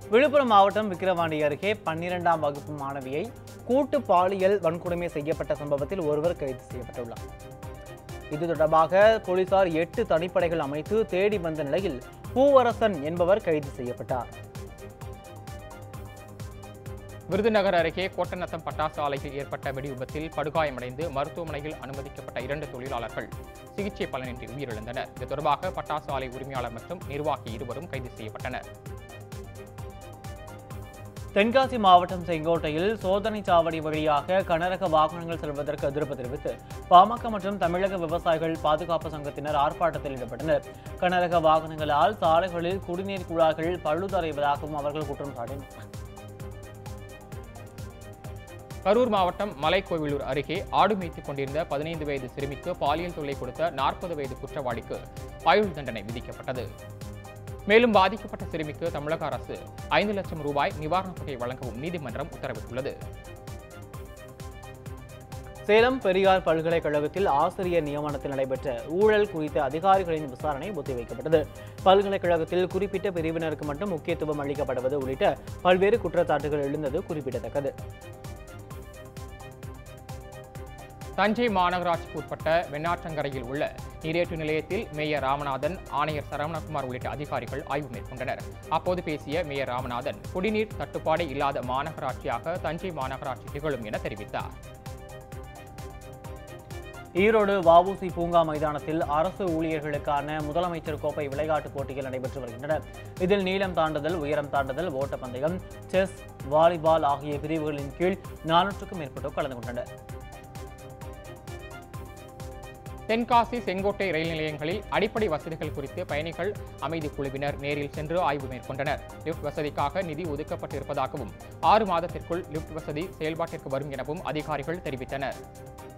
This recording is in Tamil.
விழுப்புரம் மாவட்டம் விக்கிரவாண்டி அருகே பன்னிரெண்டாம் வகுப்பு மாணவியை கூட்டு பாலியல் வன்கொடுமை செய்யப்பட்ட சம்பவத்தில் ஒருவர் கைது செய்யப்பட்டுள்ளார் இது தொடர்பாக போலீசார் எட்டு தனிப்படைகள் அமைத்து தேடி வந்த நிலையில் பூவரசன் என்பவர் கைது செய்யப்பட்டார் விருதுநகர் அருகே கோட்டநத்தம் பட்டாசு ஆலையில் ஏற்பட்ட வெடி விபத்தில் படுகாயமடைந்து மருத்துவமனையில் அனுமதிக்கப்பட்ட இரண்டு தொழிலாளர்கள் சிகிச்சை பலனின்றி உயிரிழந்தனர் இது தொடர்பாக பட்டாசு ஆலை உரிமையாளர் மற்றும் நிர்வாகி இருவரும் கைது செய்யப்பட்டனர் தென்காசி மாவட்டம் செங்கோட்டையில் சோதனை சாவடி வழியாக கனரக வாகனங்கள் செல்வதற்கு எதிர்ப்பு தெரிவித்து பாமக மற்றும் தமிழக விவசாயிகள் பாதுகாப்பு சங்கத்தினர் ஆர்ப்பாட்டத்தில் ஈடுபட்டனர் கனரக வாகனங்களால் சாலைகளில் குடிநீர் குழாய்கள் பழுதடைவதாகவும் அவர்கள் குற்றம் சாட்டினர் கரூர் மாவட்டம் மலைக்கோவிலூர் அருகே ஆடு மேய்த்துக் கொண்டிருந்த பதினைந்து வயது சிறுமிக்கு பாலியல் தொல்லை கொடுத்த நாற்பது வயது குற்றவாளிக்கு ஆயுள் தண்டனை விதிக்கப்பட்டது மேலும் பாதிக்கப்பட்ட சிறுமிக்கு தமிழக அரசு ஐந்து லட்சம் ரூபாய் நிவாரணத் தொகை வழங்கவும் நீதிமன்றம் உத்தரவிட்டுள்ளது சேலம் பெரியார் பல்கலைக்கழகத்தில் ஆசிரியர் நியமனத்தில் நடைபெற்ற ஊழல் குறித்த அதிகாரிகளின் விசாரணை ஒத்திவைக்கப்பட்டது பல்கலைக்கழகத்தில் குறிப்பிட்ட பிரிவினருக்கு மட்டும் முக்கியத்துவம் அளிக்கப்படுவது உள்ளிட்ட பல்வேறு குற்றச்சாட்டுகள் எழுந்தது குறிப்பிடத்தக்கது தஞ்சை மாநகராட்சிக்கு உட்பட்ட வெண்ணாற்றங்கரையில் உள்ள நீரேற்று நிலையத்தில் மேயர் ராமநாதன் ஆணையர் சரவணகுமார் உள்ளிட்ட அதிகாரிகள் ஆய்வு மேற்கொண்டனர் அப்போது பேசிய மேயர் ராமநாதன் குடிநீர் தட்டுப்பாடு இல்லாத மாநகராட்சியாக தஞ்சை மாநகராட்சி திகழும் என தெரிவித்தார் ஈரோடு வஉசி பூங்கா மைதானத்தில் அரசு ஊழியர்களுக்கான முதலமைச்சர் கோப்பை விளையாட்டுப் போட்டிகள் நடைபெற்று வருகின்றன இதில் நீளம் தாண்டுதல் உயரம் தாண்டுதல் ஓட்டப்பந்தயம் செஸ் வாலிபால் ஆகிய பிரிவுகளின் கீழ் நானூற்றுக்கும் மேற்பட்டோர் கலந்து கொண்டனர் தென்காசி செங்கோட்டை ரயில் நிலையங்களில் அடிப்படை வசதிகள் குறித்து பயணிகள் அமைதி குழுவினர் நேரில் சென்று ஆய்வு மேற்கொண்டனர் லிப்ட் வசதிக்காக நிதி ஒதுக்கப்பட்டிருப்பதாகவும் ஆறு மாதத்திற்குள் லிப்ட் வசதி செயல்பாட்டிற்கு வரும் எனவும் அதிகாரிகள் தெரிவித்தனர்